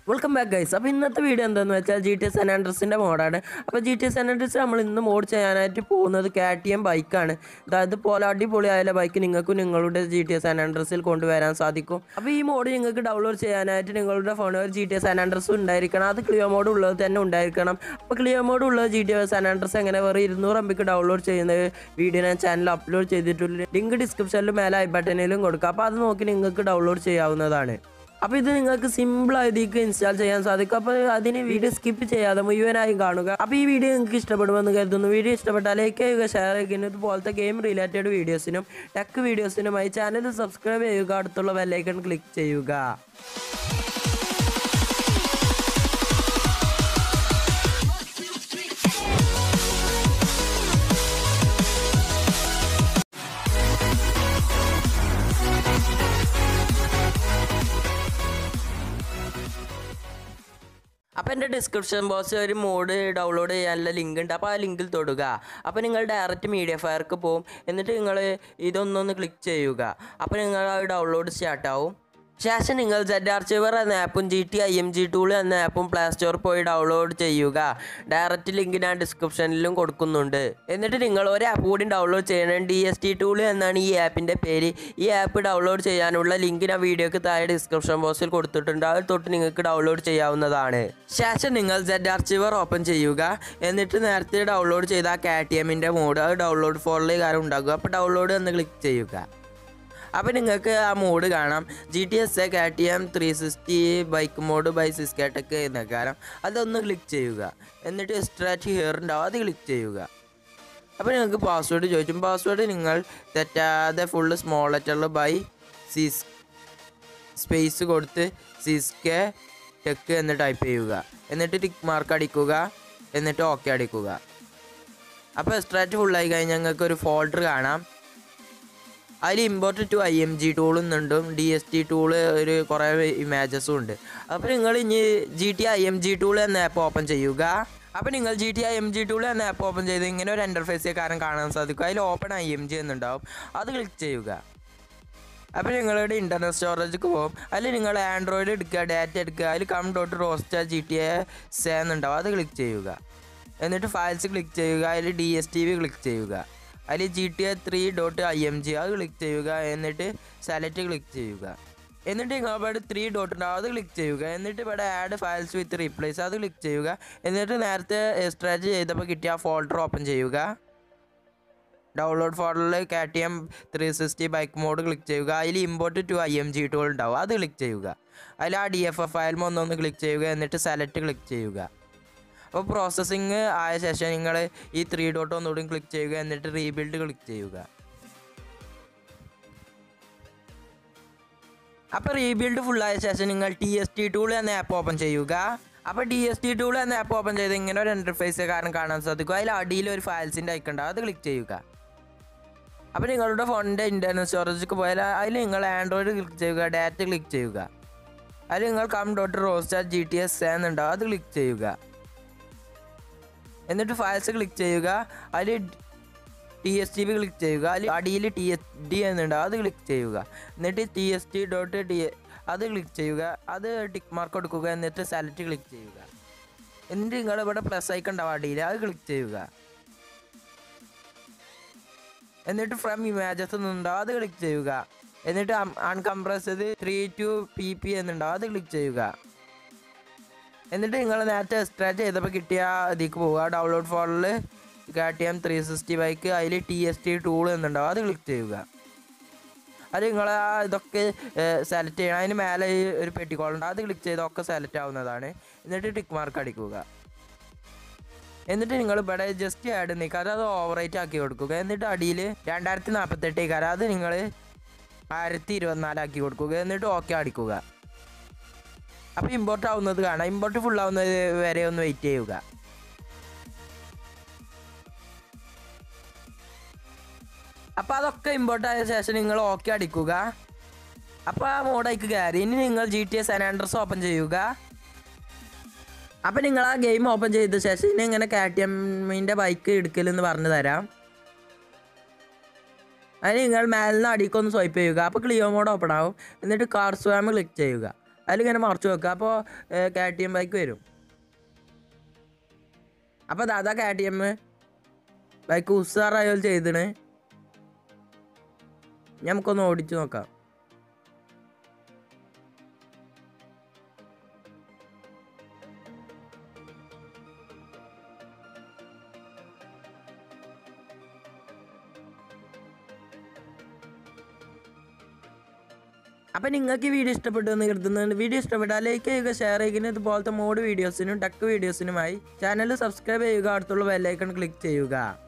welcome back guys അപ്പോൾ ഇന്നത്തെ video എന്താണെന്ന് വെച്ചാൽ ജി ടി എസ് അനാൻഡ്രസിൻ്റെ മോഡാണ് അപ്പോൾ ജി ടി എസ് അനാൻഡ്രസ് നമ്മൾ ഇന്ന് മോഡ് ചെയ്യാനായിട്ട് പോകുന്നത് കെ ടി എം ബൈക്കാണ് അതായത് പോലെ അടിപൊളിയായ ബൈക്ക് നിങ്ങൾക്കും നിങ്ങളുടെ ജി ടി എസ് അനാൻഡ്രസിൽ കൊണ്ടുവരാൻ സാധിക്കും അപ്പോൾ ഈ മോഡ് നിങ്ങൾക്ക് ഡൗൺലോഡ് ചെയ്യാനായിട്ട് നിങ്ങളുടെ ഫോണിൽ ഒരു ജി ടി എസ് അനാൻഡ്രസ് ഉണ്ടായിരിക്കണം അത് ക്ലിയോ മോഡ് ഉള്ളത് തന്നെ ഉണ്ടായിരിക്കണം അപ്പോൾ ക്ലിയോ മോഡ് ഉള്ളത് ജി ടി എസ് അനാൻഡ്രസ് എങ്ങനെ വെറും ഇരുന്നൂറ് എംബിക്ക് ഡൗൺലോഡ് ചെയ്യുന്ന വീഡിയോ ഞാൻ ചാനൽ അപ്ലോഡ് ചെയ്തിട്ടുണ്ട് ലിങ്ക് ഡിസ്ക്രിപ്ഷനിലും മേലെ ഐ ബട്ടണിലും കൊടുക്കുക അപ്പോൾ അത് നോക്കി നിങ്ങൾക്ക് ഡൗൺലോഡ് ചെയ്യാവുന്നതാണ് അപ്പോൾ ഇത് നിങ്ങൾക്ക് സിമ്പിൾ ആയതിക്ക് ഇൻസ്റ്റാൾ ചെയ്യാൻ സാധിക്കും അപ്പോൾ അതിന് വീഡിയോ സ്കിപ്പ് ചെയ്യാതെ മുഴുവനായി കാണുക അപ്പോൾ ഈ വീഡിയോ നിങ്ങൾക്ക് ഇഷ്ടപ്പെടുമെന്ന് കരുതുന്നു വീഡിയോ ഇഷ്ടപ്പെട്ടാൽ ലൈക്ക് ചെയ്യുക ഷെയർ ചെയ്യുക ഇതുപോലത്തെ ഗെയിം റിലേറ്റഡ് വീഡിയോസിനും ടെക് വീഡിയോസിനുമായി ചാനൽ സബ്സ്ക്രൈബ് ചെയ്യുക അടുത്തുള്ള ബെല്ലൈക്കൺ ക്ലിക്ക് ചെയ്യുക അപ്പോൾ എൻ്റെ ഡിസ്ക്രിപ്ഷൻ ബോക്സിൽ ഒരു മോഡ് ഡൗൺലോഡ് ചെയ്യാനുള്ള ലിങ്ക് ഉണ്ട് അപ്പോൾ ആ ലിങ്കിൽ തൊടുക അപ്പോൾ നിങ്ങൾ ഡയറക്റ്റ് മീഡിയ ഫയർക്ക് പോകും എന്നിട്ട് നിങ്ങൾ ഇതൊന്നൊന്ന് ക്ലിക്ക് ചെയ്യുക അപ്പോൾ നിങ്ങൾ അത് ഡൗൺലോഡ് സ്റ്റാർട്ടാവും ശേഷം നിങ്ങൾ ജെഡ് ആർച്ചിവർ എന്ന ആപ്പും G T I M G tool എന്ന ആപ്പും പ്ലേ സ്റ്റോറിൽ പോയി ഡൗൺലോഡ് ചെയ്യുക ഡയറക്റ്റ് ലിങ്ക് ഞാൻ ഡിസ്ക്രിപ്ഷനിലും കൊടുക്കുന്നുണ്ട് എന്നിട്ട് നിങ്ങൾ ഒരു ആപ്പ് കൂടി ഡൗൺലോഡ് ചെയ്യണം ഡി എസ് ടി ടൂൾ എന്നാണ് ഈ ആപ്പിൻ്റെ പേര് ഈ ആപ്പ് ഡൗൺലോഡ് ചെയ്യാനുള്ള ലിങ്ക് ഞാൻ വീഡിയോക്ക് താഴെ ഡിസ്ക്രിപ്ഷൻ ബോക്സിൽ കൊടുത്തിട്ടുണ്ട് അത് തൊട്ട് നിങ്ങൾക്ക് ഡൗൺലോഡ് ചെയ്യാവുന്നതാണ് ശേഷം നിങ്ങൾ ജെഡ് ആർച്ചിവർ ഓപ്പൺ ചെയ്യുക എന്നിട്ട് നേരത്തെ ഡൗൺലോഡ് ചെയ്ത ആ കെ ടി എമ്മിൻ്റെ മോഡ് അത് ഡൗൺലോഡ് ഫോറിൽ കാര്യം ഉണ്ടാകുക അപ്പോൾ ഡൗൺലോഡ് എന്ന് ക്ലിക്ക് ചെയ്യുക അപ്പോൾ നിങ്ങൾക്ക് ആ മോഡ് കാണാം G T S A K T M three sixty bike mod by സിസ്കാറ്റൊക്കെ എന്ന കാരണം അതൊന്ന് ക്ലിക്ക് ചെയ്യുക എന്നിട്ട് എക്സ്ട്രാറ്റ് ഹിയർ ഉണ്ടാവും അത് ക്ലിക്ക് ചെയ്യുക അപ്പോൾ നിങ്ങൾക്ക് പാസ്വേഡ് ചോദിക്കും പാസ്വേഡ് നിങ്ങൾ തെറ്റാതെ ഫുള്ള് സ്മോൾ ലെറ്ററിൽ ബൈ സിസ് സ്പേസ് കൊടുത്ത് സിസ്കെ ടെക്ക് എന്ന് ടൈപ്പ് ചെയ്യുക എന്നിട്ട് ടിക്ക് മാർക്ക് അടിക്കുക എന്നിട്ട് ഓക്കെ അടിക്കുക അപ്പോൾ എക്സ്ട്രാറ്റ് ഫുള്ളായി കഴിഞ്ഞാൽ നിങ്ങൾക്ക് ഒരു ഫോൾഡർ കാണാം അതിൽ import to I M G ടൂളും ഉണ്ട് ഡി എസ് ടി ടൂള് ഒരു കുറേ ഇമേജസും ഉണ്ട് അപ്പോൾ നിങ്ങൾ ഇനി G T I M G tool എന്ന ആപ്പ് ഓപ്പൺ ചെയ്യുക അപ്പോൾ നിങ്ങൾ G T I M G tool എന്ന ആപ്പ് ഓപ്പൺ ചെയ്ത് ഇങ്ങനെ ഒരു ഇൻ്റർഫേസ് കാരണം കാണാൻ സാധിക്കും അതിൽ ഓപ്പൺ ഐ എം ജി എന്നുണ്ടാവും അത് ക്ലിക്ക് ചെയ്യുക അപ്പോൾ നിങ്ങളുടെ ഇൻ്റർനെറ്റ് സ്റ്റോറേജിക്ക് പോകും അതിൽ നിങ്ങൾ ആൻഡ്രോയിഡ് എടുക്കുക ഡാറ്റ എടുക്കുക അതിൽ com dot rockstar G T A സേ എന്നുണ്ടാവും അത് ക്ലിക്ക് ചെയ്യുക എന്നിട്ട് ഫയൽസ് ക്ലിക്ക് ചെയ്യുക അതിൽ D S T V click ചെയ്യുക അതിൽ G T A three dot I M G അത് ക്ലിക്ക് ചെയ്യുക എന്നിട്ട് സെലക്ട് ക്ലിക്ക് ചെയ്യുക എന്നിട്ട് നിങ്ങൾ ഇവിടെ ത്രീ ഡോട്ട് ഉണ്ടാവും അത് ക്ലിക്ക് ചെയ്യുക എന്നിട്ട് ഇവിടെ ആഡ് ഫയൽസ് വിത്ത് റീപ്ലേസ് അത് ക്ലിക്ക് ചെയ്യുക എന്നിട്ട് നേരത്തെ എക്സ്ട്രാക്ട് ചെയ്തപ്പോൾ കിട്ടിയ ആ ഫോൾഡർ ഓപ്പൺ ചെയ്യുക ഡൗൺലോഡ് ഫോൾഡറിൽ K T M three sixty bike mod click ചെയ്യുക അതിൽ import to I M G tool ഉണ്ടാവും അത് ക്ലിക്ക് ചെയ്യുക അതിൽ ആ ഡി എഫ് എഫ് ഫയൽ ഒന്നൊന്ന് ക്ലിക്ക് ചെയ്യുക എന്നിട്ട് സെലക്ട് ക്ലിക്ക് ചെയ്യുക അപ്പോൾ പ്രോസസ്സിങ് ആയ ശേഷം നിങ്ങൾ ഈ ത്രീ ഡോട്ട് ഒന്നുകൂടി ക്ലിക്ക് ചെയ്യുക എന്നിട്ട് റീബിൽഡ് ക്ലിക്ക് ചെയ്യുക അപ്പോൾ റീബിൽഡ് ഫുൾ ആയ ശേഷം നിങ്ങൾ ടി എസ് ടി ടൂൾ എന്ന ആപ്പ് ഓപ്പൺ ചെയ്യുക അപ്പോൾ ഡി എസ് ടി ടൂൾ എന്ന ആപ്പ് ഓപ്പൺ ചെയ്ത് ഇങ്ങനെ ഒരു ഇൻ്റർഫേസ് കാരണം കാണാൻ സാധിക്കും അതിൽ അടിയിൽ ഒരു ഫയൽസിൻ്റെ ഐക്കൺ അത് ക്ലിക്ക് ചെയ്യുക അപ്പോൾ നിങ്ങളുടെ ഫോണിൻ്റെ ഇൻ്റർനെറ്റ് സ്റ്റോറേജിലേക്ക് പോയാൽ അതിൽ നിങ്ങൾ ആൻഡ്രോയിഡ് ക്ലിക്ക് ചെയ്യുക ഡാറ്റ ക്ലിക്ക് ചെയ്യുക അതിൽ നിങ്ങൾ com dot rockstar G T S എന്നുണ്ടാവും അത് ക്ലിക്ക് ചെയ്യുക എന്നിട്ട് ഫയൽസ് ക്ലിക്ക് ചെയ്യുക അതിൽ T S T B click ചെയ്യുക അതിൽ അടിയിൽ ടി എസ് ഡി എന്നുണ്ടാവും അത് ക്ലിക്ക് ചെയ്യുക എന്നിട്ട് T S T dot T അത് ക്ലിക്ക് ചെയ്യുക അത് ടിക്ക് മാർക്ക് കൊടുക്കുക എന്നിട്ട് സെലക്ട് ക്ലിക്ക് ചെയ്യുക എന്നിട്ട് നിങ്ങൾ ഇവിടെ പ്ലസ് ഐക്കൺ ഉണ്ടാവും അടിയിൽ അത് ക്ലിക്ക് ചെയ്യുക എന്നിട്ട് ഫ്രം ഇമേജസ് എന്നുണ്ടാവും അത് ക്ലിക്ക് ചെയ്യുക എന്നിട്ട് uncompressed three two P P എന്നുണ്ടാവും അത് ക്ലിക്ക് ചെയ്യുക എന്നിട്ട് നിങ്ങൾ നേരത്തെ എക്സ്ട്രാക്ട് ചെയ്തപ്പോൾ കിട്ടിയ ഇതിലേക്ക് പോവുക ഡൗൺലോഡ് ഫോണിൽ K T M three sixty bike അതിൽ ടി എസ് ടി ടൂൾ എന്നുണ്ടാവും അത് ക്ലിക്ക് ചെയ്യുക അത് നിങ്ങൾ ആ ഇതൊക്കെ സെലക്ട് ചെയ്യണം അതിന് മേലെ ഈ ഒരു പെട്ടിക്കോളുണ്ട് അത് ക്ലിക്ക് ചെയ്ത് ഒക്കെ സെലക്ട് ആവുന്നതാണ് എന്നിട്ട് ടിക്ക് മാർക്ക് അടിക്കുക എന്നിട്ട് നിങ്ങൾ ഇവിടെ ജസ്റ്റ് ആഡ് നിൽക്കാതെ അത് ഓവറേറ്റ് ആക്കി കൊടുക്കുക എന്നിട്ട് അടിയിൽ രണ്ടായിരത്തി നാൽപ്പത്തെട്ട് കാരണം അത് നിങ്ങൾ ആയിരത്തി ഇരുപത്തിനാലാക്കി കൊടുക്കുക എന്നിട്ട് ഓക്കെ അടിക്കുക അപ്പോൾ ഇമ്പോർട്ട് ആവുന്നത് കാണാം ഇമ്പോർട്ട് ഫുൾ ആവുന്നത് വരെ ഒന്ന് വെയിറ്റ് ചെയ്യുക അപ്പോൾ അതൊക്കെ ഇമ്പോർട്ട് ആയ ശേഷം നിങ്ങൾ ഓക്കെ അടിക്കുക അപ്പോൾ ആ മോഡേക്ക് കയറി ഇനി നിങ്ങൾ ജി ടി എസ് അനാൻഡ്രസ് ഓപ്പൺ ചെയ്യുക അപ്പോൾ നിങ്ങൾ ആ ഗെയിം ഓപ്പൺ ചെയ്ത ശേഷം ഇനി ഇങ്ങനെ കെ ടി എമ്മിൻ്റെ ബൈക്ക് എടുക്കലെന്ന് പറഞ്ഞു തരാം അതിന് നിങ്ങൾ മേലിന് അടിക്കൊന്ന് സ്വൈപ്പ് ചെയ്യുക അപ്പോൾ ക്ലിയോ മോഡ് ഓപ്പൺ ആവും എന്നിട്ട് കാർ സ്വാമ് ക്ലിക്ക് ചെയ്യുക അതിലിങ്ങനെ മറച്ചു വെക്കുക അപ്പോൾ കെ ടി എം ബൈക്ക് വരും അപ്പോൾ ദാദാ കെ ടി എം ബൈക്ക് ഉസാറായാലും ചെയ്തിണ് നമുക്കൊന്ന് ഓടിച്ചു നോക്കാം അപ്പം നിങ്ങൾക്ക് ഈ വീഡിയോ ഇഷ്ടപ്പെട്ടു എന്ന് കരുതുന്നുണ്ട് വീഡിയോ ഇഷ്ടപ്പെട്ടാൽ ലൈക്ക് ചെയ്യുക ഷെയർ ചെയ്യുക ഇതുപോലത്തെ മോഡ് വീഡിയോസിനും ടക്ക് വീഡിയോസിനുമായി ചാനൽ സബ്സ്ക്രൈബ് ചെയ്യുക അടുത്തുള്ള ബെല്ലൈക്കൺ ക്ലിക്ക് ചെയ്യുക